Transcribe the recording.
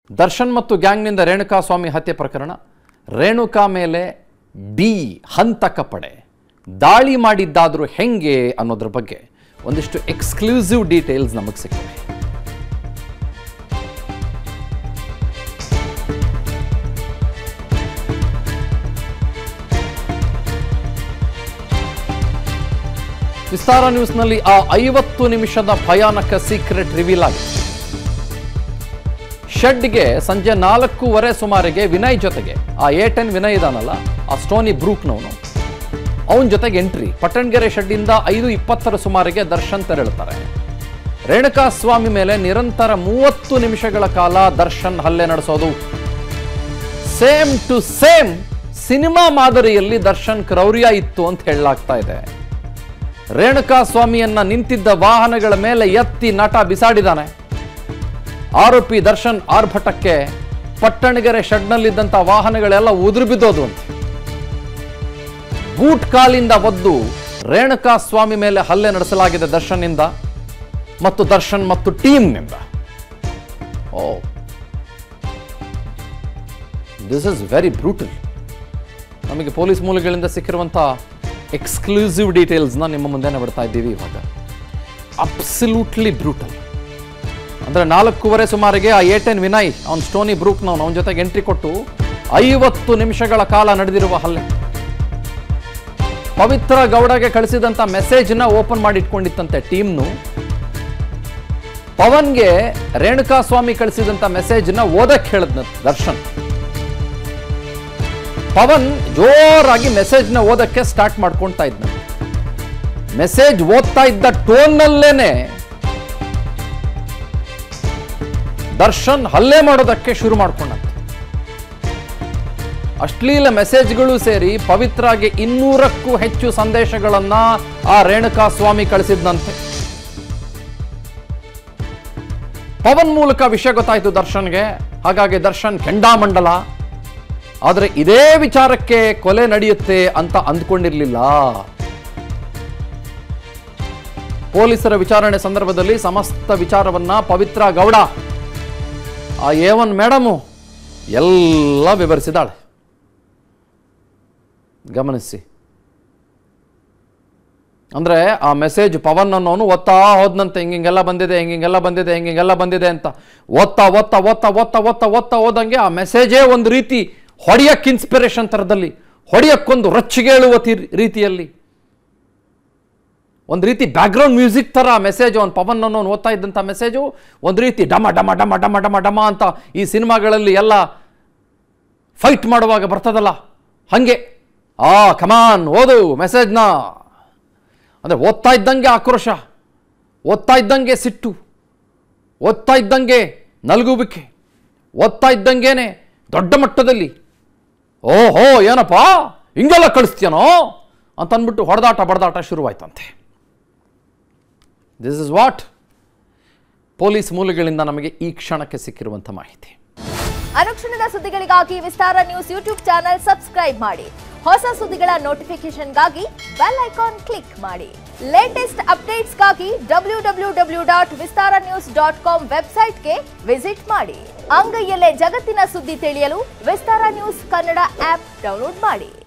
ದರ್ಶನ್ ಮತ್ತು ಗ್ಯಾಂಗ್ನಿಂದ ರೇಣುಕಾ ಸ್ವಾಮಿ ಹತ್ಯೆ ಪ್ರಕರಣ ರೇಣುಕಾ ಮೇಲೆ ಡಿ ಹಂತಕ ಪಡೆ ದಾಳಿ ಮಾಡಿದ್ದಾದರೂ ಹೆಂಗೆ ಅನ್ನೋದ್ರ ಬಗ್ಗೆ ಒಂದಿಷ್ಟು ಎಕ್ಸ್ಕ್ಲೂಸಿವ್ ಡೀಟೇಲ್ಸ್ ನಮಗೆ ಸಿಕ್ಕಿವೆ ವಿಸ್ತಾರ ನ್ಯೂಸ್ನಲ್ಲಿ ಆ ಐವತ್ತು ನಿಮಿಷದ ಭಯಾನಕ ಸೀಕ್ರೆಟ್ ರಿವೀಲ್ ಆಗಿದೆ ಶೆಡ್ಗೆ ಸಂಜೆ ನಾಲ್ಕೂವರೆ ಸುಮಾರಿಗೆ ವಿನಯ್ ಜೊತೆಗೆ ಆ ಎ ಟೆನ್ ವಿನಯ್ ಇದಾನಲ್ಲ ಆ ಸ್ಟೋನಿ ಬ್ರೂಕ್ನವನು ಅವನ ಜೊತೆಗೆ ಎಂಟ್ರಿ ಪಟ್ಟಣಗೆರೆ ಶೆಡ್ಡಿಂದ ಐದು ಇಪ್ಪತ್ತರ ಸುಮಾರಿಗೆ ದರ್ಶನ್ ತೆರಳುತ್ತಾರೆ ರೇಣುಕಾ ಸ್ವಾಮಿ ಮೇಲೆ ನಿರಂತರ ಮೂವತ್ತು ನಿಮಿಷಗಳ ಕಾಲ ದರ್ಶನ್ ಹಲ್ಲೆ ನಡೆಸೋದು ಸೇಮ್ ಟು ಸೇಮ್ ಸಿನಿಮಾ ಮಾದರಿಯಲ್ಲಿ ದರ್ಶನ್ ಕ್ರೌರ್ಯ ಇತ್ತು ಅಂತ ಹೇಳಲಾಗ್ತಾ ಇದೆ ರೇಣುಕಾ ಸ್ವಾಮಿಯನ್ನ ನಿಂತಿದ್ದ ವಾಹನಗಳ ಮೇಲೆ ಎತ್ತಿ ನಟ ಬಿಸಾಡಿದಾನೆ ಆರೋಪಿ ದರ್ಶನ್ ಆರ್ಭಟಕ್ಕೆ ಪಟ್ಟಣಗೆರೆ ಶೆಡ್ನಲ್ಲಿದ್ದಂಥ ವಾಹನಗಳೆಲ್ಲ ಉದುರು ಬಿದ್ದೋದು ಅಂತ ಬೂಟ್ ಕಾಲಿಂದ ಒದ್ದು ರೇಣುಕಾ ಸ್ವಾಮಿ ಮೇಲೆ ಹಲ್ಲೆ ನಡೆಸಲಾಗಿದೆ ದರ್ಶನ್ನಿಂದ ಮತ್ತು ದರ್ಶನ್ ಮತ್ತು ಟೀಮ್ನಿಂದ oh this is very brutal ನಮಗೆ ಪೊಲೀಸ್ ಮೂಲಗಳಿಂದ ಸಿಕ್ಕಿರುವಂಥ ಎಕ್ಸ್ಕ್ಲೂಸಿವ್ ಡೀಟೇಲ್ಸ್ನ ನಿಮ್ಮ ಮುಂದೆನೆ ಬಿಡ್ತಾ ಇದ್ದೀವಿ ಇವಾಗ ಅಬ್ಸಲ್ಯೂಟ್ಲಿ ಬ್ರೂಟಲ್ ಅಂದರೆ ನಾಲ್ಕೂವರೆ ಸುಮಾರಿಗೆ ಆ ಏಟೆನ್ ವಿನಯ್ ಅವ್ನು ಸ್ಟೋನಿ ಬ್ರೂಕ್ನವನು ಅವನ ಜೊತೆಗೆ ಎಂಟ್ರಿ ಕೊಟ್ಟು ಐವತ್ತು ನಿಮಿಷಗಳ ಕಾಲ ನಡೆದಿರುವ ಹಲ್ಲೆ ಪವಿತ್ರ ಗೌಡಗೆ ಕಳಿಸಿದಂಥ ಮೆಸೇಜ್ನ ಓಪನ್ ಮಾಡಿ ಇಟ್ಕೊಂಡಿತ್ತಂತೆ ಟೀಮ್ನು ಪವನ್ಗೆ ರೇಣುಕಾ ಸ್ವಾಮಿ ಕಳಿಸಿದಂಥ ಮೆಸೇಜ್ನ ಓದಕ್ಕೆ ಹೇಳಿದ್ನ ದರ್ಶನ್ ಪವನ್ ಜೋರಾಗಿ ಮೆಸೇಜ್ನ ಓದಕ್ಕೆ ಸ್ಟಾರ್ಟ್ ಮಾಡ್ಕೊಳ್ತಾ ಇದ್ನ ಮೆಸೇಜ್ ಓದ್ತಾ ಇದ್ದ ಟೋನ್ನಲ್ಲೇನೆ ದರ್ಶನ್ ಹಲ್ಲೆ ಮಾಡೋದಕ್ಕೆ ಶುರು ಮಾಡ್ಕೊಂಡಂತೆ ಅಶ್ಲೀಲ ಮೆಸೇಜ್ಗಳು ಸೇರಿ ಪವಿತ್ರಾಗೆ ಇನ್ನೂರಕ್ಕೂ ಹೆಚ್ಚು ಸಂದೇಶಗಳನ್ನ ಆ ರೇಣುಕಾ ಸ್ವಾಮಿ ಕಳಿಸಿದ್ನಂತೆ ಪವನ್ ಮೂಲಕ ವಿಷಯ ಗೊತ್ತಾಯ್ತು ದರ್ಶನ್ಗೆ ಹಾಗಾಗಿ ದರ್ಶನ್ ಕೆಂಡಾಮಂಡಲ ಆದರೆ ಇದೇ ವಿಚಾರಕ್ಕೆ ಕೊಲೆ ನಡೆಯುತ್ತೆ ಅಂತ ಅಂದ್ಕೊಂಡಿರ್ಲಿಲ್ಲ ಪೊಲೀಸರ ವಿಚಾರಣೆ ಸಂದರ್ಭದಲ್ಲಿ ಸಮಸ್ತ ವಿಚಾರವನ್ನ ಪವಿತ್ರ ಗೌಡ ಆ ಏವನ್ ಮೇಡಮು ಎಲ್ಲ ವಿವರಿಸಿದಾಳೆ ಗಮನಿಸಿ ಅಂದ್ರೆ ಆ ಮೆಸೇಜ್ ಪವನ್ ಅನ್ನೋನು ಓದ್ತಾ ಹೋದ್ನಂತೆ ಹಿಂಗಿಂಗೆಲ್ಲ ಬಂದಿದೆ ಹಿಂಗಿಂಗೆಲ್ಲ ಬಂದಿದೆ ಹಿಂಗಿಂಗೆಲ್ಲ ಬಂದಿದೆ ಅಂತ ಓದ್ತಾ ಓದ್ತಾ ಓದ್ತಾ ಓದ್ತಾ ಓದ್ತಾ ಓದ್ತಾ ಹೋದಂಗೆ ಆ ಮೆಸೇಜೇ ಒಂದು ರೀತಿ ಹೊಡೆಯಕ್ಕೆ ಇನ್ಸ್ಪಿರೇಷನ್ ಥರದಲ್ಲಿ ಹೊಡೆಯಕ್ಕೊಂದು ರಚ್ಚಿಗೇಳುವ ತಿ- ರೀತಿಯಲ್ಲಿ ಒಂದು ರೀತಿ ಬ್ಯಾಕ್ಗ್ರೌಂಡ್ ಮ್ಯೂಸಿಕ್ ಥರ ಮೆಸೇಜ್ ಅವ್ನು ಪವನ್ ಅನ್ನೋನು ಓದ್ತಾ ಇದ್ದಂಥ ಮೆಸೇಜು ಒಂದು ರೀತಿ ಡಮ ಡಮ ಡಮ ಡಮ ಡಮ ಡಮ ಅಂತ ಈ ಸಿನಿಮಾಗಳಲ್ಲಿ ಎಲ್ಲ ಫೈಟ್ ಮಾಡುವಾಗ ಬರ್ತದಲ್ಲ ಹಾಗೆ ಆ ಕಮಾನ್ ಓದು ಮೆಸೇಜ್ನ ಅಂದರೆ ಓದ್ತಾ ಇದ್ದಂಗೆ ಆಕ್ರೋಶ ಓದ್ತಾ ಇದ್ದಂಗೆ ಸಿಟ್ಟು ಓದ್ತಾ ಇದ್ದಂಗೆ ನಲ್ಗುವಿಕೆ ಓದ್ತಾ ಇದ್ದಂಗೆನೆ ದೊಡ್ಡ ಮಟ್ಟದಲ್ಲಿ ಓಹೋ ಏನಪ್ಪ ಹಿಂಗೆಲ್ಲ ಕಳಿಸ್ತೀಯನೋ ಅಂತ ಅಂದ್ಬಿಟ್ಟು ಹೊಡೆದಾಟ ಬಡದಾಟ ಶುರುವಾಯ್ತಂತೆ ದಿಸ್ ಇಸ್ ವಾಟ್ ಪೊಲೀಸ್ ಮೂಲಗಳಿಂದ ನಮಗೆ ಈ ಕ್ಷಣಕ್ಕೆ ಸಿಕ್ಕಿರುವಂಥ ಮಾಹಿತಿ ಅನುಕ್ಷಣದ ಸುದ್ದಿಗಳಿಗಾಗಿ Vistara news YouTube channel subscribe ಮಾಡಿ ಹೊಸ ಸುದ್ದಿಗಳ ನೋಟಿಫಿಕೇಶನ್ಗಾಗಿ ಬೆಲ್ ಐಕಾನ್ ಕ್ಲಿಕ್ ಮಾಡಿ ಲೇಟೆಸ್ಟ್ ಅಪ್ಡೇಟ್ಸ್ಗಾಗಿ W W W dot Vistara news dot com ವೆಬ್ಸೈಟ್ಗೆ ವಿಸಿಟ್ ಮಾಡಿ ಅಂಗೈಯಲ್ಲೇ ಜಗತ್ತಿನ ಸುದ್ದಿ ತಿಳಿಯಲು Vistara news Kannada app download ಮಾಡಿ